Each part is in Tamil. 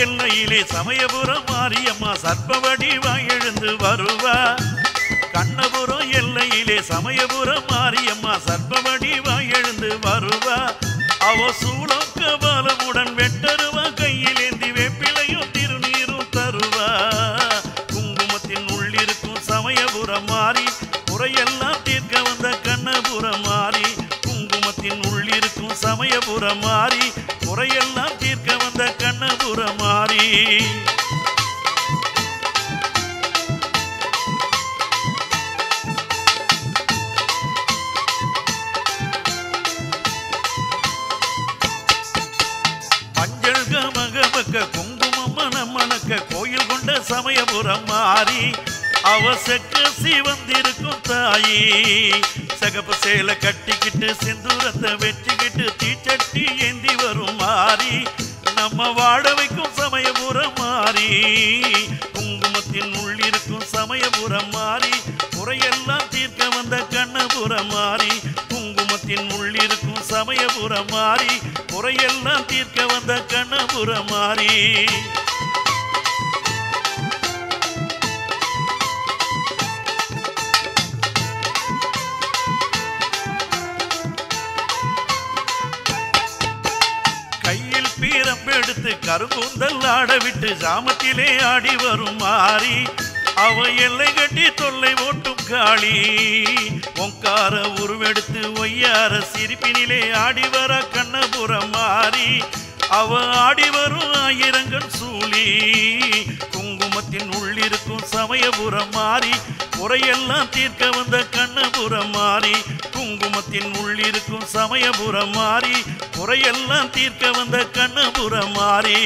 எல்லையிலே சமயபுரம் மாரியம்மா சர்ப்பவடி எழுந்து வருவா கண்ணபுரம் எல்லையிலே சமயபுரம் மாரியம்மா சர்ப்பவடி எழுந்து வருவா அவ சூளம் கபாலமுடன் வெட்டருவா கையிலேந்தி வேப்பிலையும் திருநீரும் தருவா குங்குமத்தின் உள்ளிருக்கும் சமயபுரம் மாறி குறையெல்லாம் தீர்க்க வந்த கண்ணபுரம் மாறி குங்குமத்தின் உள்ளிருக்கும் சமயபுரம் மாறி குறையெல்லாம் தீர்க்க வந்த கண்ணபுரம் மாறி மஞ்சள் கமகமக்க குங்குமம் மணம் மணக்க கோயில் கொண்ட சமயபுரம் மாறி அவ செக்க சிவந்திருக்கும் தாயி சகப்பு சேலை கட்டிக்கிட்டு சிந்தூரத்தை வெட்டிக்கிட்டு தீச்சட்டி ஏந்தி வரும் மாறி நம்ம வாழ வைக்கும் சமயபுரம் மாறி குங்குமத்தின் உள்ளிருக்கும் சமயபுரம் மாறி குறையெல்லாம் தீர்க்க வந்த கண்ணபுரம் மாறி குங்குமத்தின் உள்ளிருக்கும் சமயபுரம் மாறி குறையெல்லாம் தீர்க்க வந்த கண்ணபுரம் மாறி கையில் பீரம்பெடுத்து கரும்பூந்தல் ஆட விட்டு ஜாமத்திலே ஆடி வரும் மாறி அவ எல்லை கட்டி தொல்லை ஓட்டும் காளி ஒங்கார உருவெடுத்து ஒய்யார சிரிப்பினிலே ஆடி வர கண்ணபுரம் மாறி அவ ஆடி வரும் ஆயிரங்கன் சூழி குங்குமத்தின் உள்ளிருக்கும் சமயபுரம் மாறி குறையெல்லாம் தீர்க்க வந்த கண்ணபுரம் மாறி குங்குமத்தின் உள்ளிருக்கும் சமயபுரம் மாறி குறையெல்லாம் தீர்க்க வந்த கண்ணபுரம் மாறி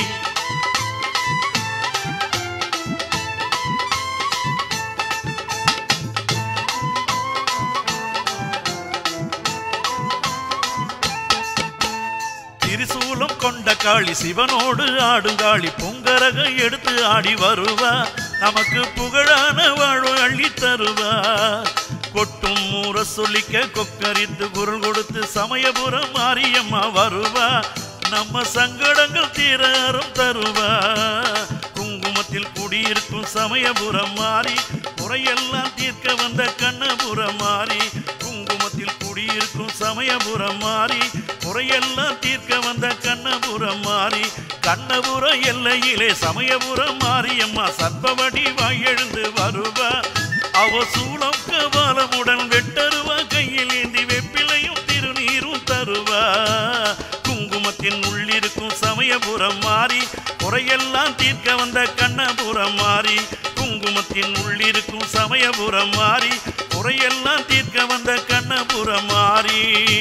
திரிசூலம் கொண்ட காளி சிவனோடு ஆடுங்காளி பொங்கரகம் எடுத்து ஆடி வருவா நமக்கு புகழான வாழ்வு அள்ளி தருவா கொட்டும் மூற சொல்லிக்க கொக்கரித்து குரல் கொடுத்து சமயபுரம் மாரியம்மா வருவா நம்ம சங்கடங்கள் தீராரம் தருவா குங்குமத்தில் குடியிருக்கும் சமயபுரம் மாறி குறையெல்லாம் தீர்க்க வந்த கண்ணபுரம் மாறி குங்குமத்தில் குடியிருக்கும் சமயபுரம் மாறி குறையெல்லாம் தீர்க்க வந்த கண்ணபுரம் மாறி கண்ணபுரம் எல்லையிலே சமயபுரம் மாரியம்மா சர்ப்பவடி வாயெழுந்து வருவா அவ சூளம் கபாலமுடன் வெட்டருவா கையில் ஏந்தி வெப்பிலையும் திருநீரும் தருவா குங்குமத்தின் உள்ளிருக்கும் சமயபுரம் மாறி குறையெல்லாம் தீர்க்க வந்த கண்ணபுரம் மாறி குங்குமத்தின் உள்ளிருக்கும் சமயபுரம் மாறி குறையெல்லாம் தீர்க்க வந்த கண்ணபுரம் மாறி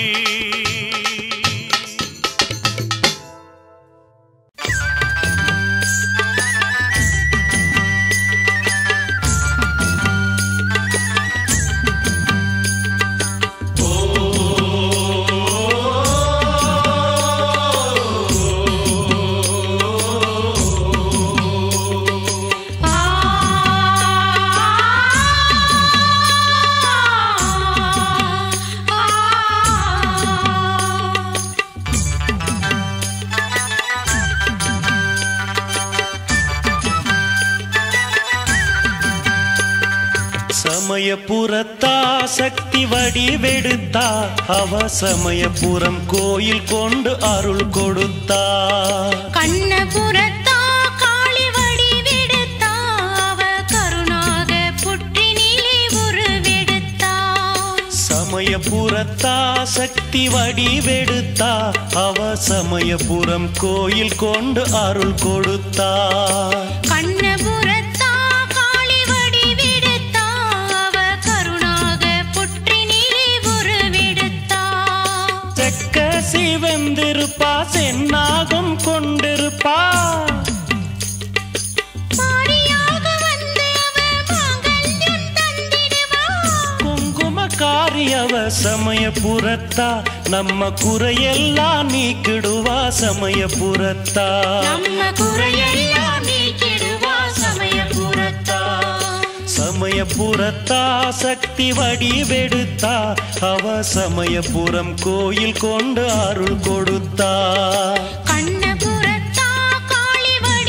சமயபுரத்தா சக்தி வடிவெடுத்தா அவ சமயபுரம் கோயில் கொண்டு அருள் கொடுத்தா கண்ணபுரத்தா காளி வடிவெடுத்தா அவ கருணாக புற்றினிலே உருவெடுத்தா சமயபுரத்தா சக்தி வடிவெடுத்தா அவ சமயபுரம் கோயில் கொண்டு அருள் கொடுத்தா கண்ணபுரத்தா காளி வடிவெடுத்தா அவ கருணாக புற்றினிலே உருவெடுத்தா செக்க சிவந்திருப்பா சென்னாகம் கொண்டிருப்பா மாரியாக வந்து அவ மாங்கல்யம் தந்திடுவா குங்குமக்காரி அவ சமயபுரத்தா நம்ம குறையெல்லாம் நீக்கிடுவா சமயபுரத்தா நம்ம குறையெல்லாம் நீக்கிடுவா சமயபுரத்தா சமயபுரத்தா சக்தி வடிவெடுத்தா அவ சமயபுரம் கோயில் கொண்டு அருள் கொடுத்தா கண்ணபுரத்தா காளி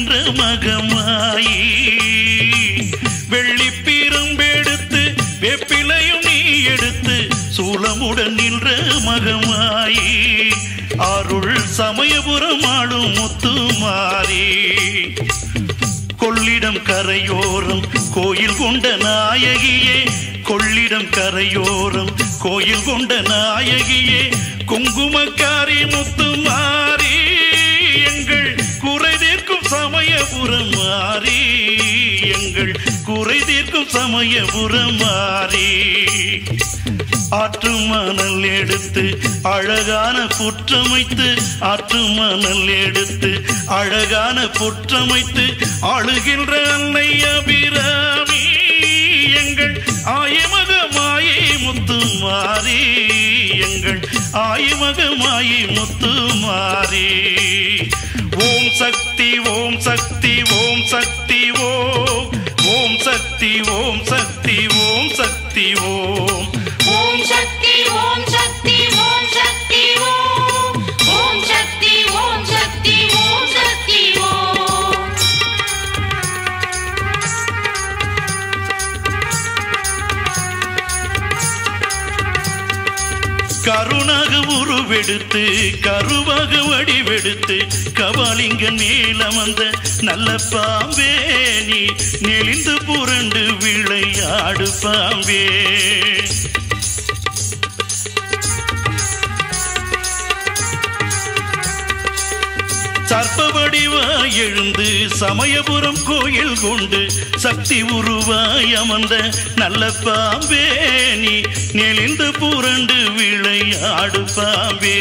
நின்ற மகமாயி வெள்ளி பிரம்பெடுத்து வெப்பிலையும் நீ எடுத்து சூலமுடன் நின்ற மகமாயி அருள் சமயபுரம் ஆளும் முத்துமாரி கொள்ளிடம் கரையோரம் கோயில் கொண்ட நாயகியே கொள்ளிடம் கரையோரம் கோயில் கொண்ட நாயகியே குங்குமக்காரி முத்துமாரி எங்கள் குறை தீர்க்கும் சமயபுரம் மாறி எங்கள் குறை தீர்க்கும் சமயபுரம் மாறி ஆற்று மணல் எடுத்து அழகான புற்றமைத்து ஆற்று மணல் எடுத்து அழகான புற்றமைத்து ஆளுகின்ற அன்னை அபிராமி எங்கள் ஆயமக மாயை முத்து மாறி எங்கள் ஆயமக மாயை முத்து மாறி ஓம் சக்தி ஓம் சக்தி ஓம் சக்தி ஓம் ஓம் சக்தி ஓம் சக்தி ஓம் சக்தி ஓம் ஓம் சக்தி ஓம் சக்தி ஓம் சக்தி ஓம் ஓம் சக்தி ஓம் சக்தி ஓம் சக்தி ஓம் கருணாக உருவெடுத்து கருவாக வடிவெடுத்து கபாலிங்க நீளமந்த நல்ல பாம்பே நீ நெளிந்து புரண்டு விளையாடு பாம்பே சர்ப்ப வடிவாய் எழுந்து சமயபுரம் கோயில் கொண்டு சக்தி உருவாய் அமர்ந்த நல்ல பாம்பே நீ நெளிந்து புரண்டு விளையாடு பாம்பே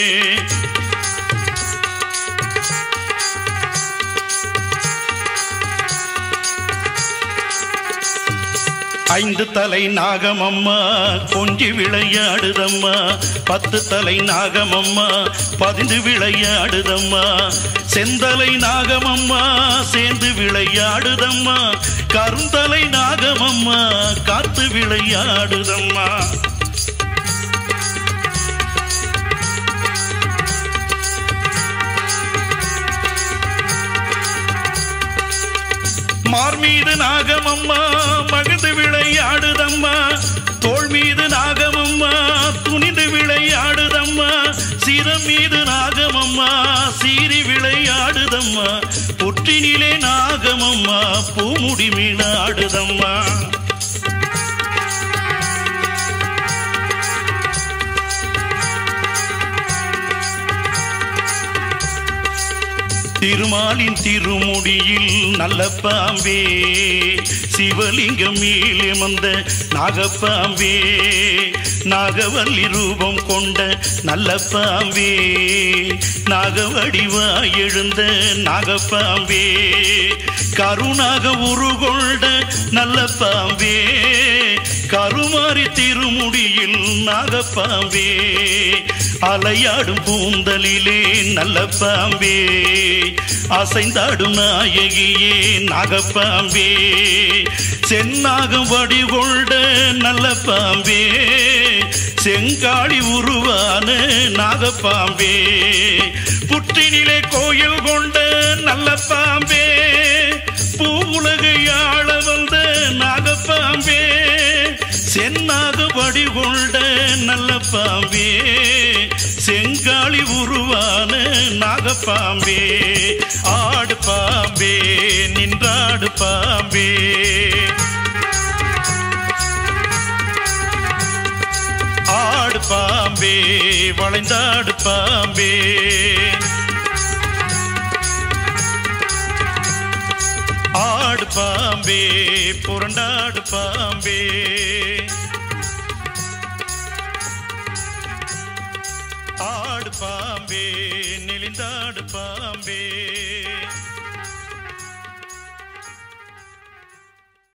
ஐந்து தலை நாகமம்மா கொஞ்சி விளையாடுதம்மா பத்து தலை நாகமம்மா பதிந்து விளையாடுதம்மா செந்தலை நாகமம்மா சேர்ந்து விளையாடுதம்மா கருந்தலை நாகமம்மா காத்து விளையாடுதம்மா மார் மீது நாகமம்மா மகிழ்ந்து விளையாடுதம்மா தோள் மீது நாகமம்மா துணிந்து விளையாடுதம்மா சிரம் மீது நாகமம்மா சீறி விளையாடுதம்மா புற்றினிலே நாகமம்மா பூமுடி மீளாடுதம்மா திருமாலின் திருமுடியில் நல்ல பாம்பே சிவலிங்கம் மீளமந்த நாகப்பாம்பே நாகவல்லி ரூபம் கொண்ட நல்ல பாம்பே நாகவடிவா எழுந்த நாகப்பாம்பே கருணாக உருகொண்ட நல்ல பாம்பே கருமாறி திருமுடியில் நாகப்பாம்பே அலையாடும் பூந்தலிலே நல்ல பாம்பே அசைந்தாடும் நாயகியே நாகப்பாம்பே சென்னாகம் வடிகொண்ட நல்ல பாம்பே செங்காளி உருவான நாகப்பாம்பே புற்றினிலே கோயில் கொண்ட நல்ல பாம்பே பூவுலகை ஆள வந்த நாகப்பாம்பே சென்னாக வடிகொண்ட நல்ல பாம்பே செங்காளி உருவான நாகப்பாம்பே ஆடு பாம்பே நின்றாடு பாம்பே ஆடு பாம்பே வளைந்தாடு பாம்பே ஆடு பாம்பே புரண்டாடு பாம்பே ஆடு பாம்பே நெளிந்தாடு பாம்பே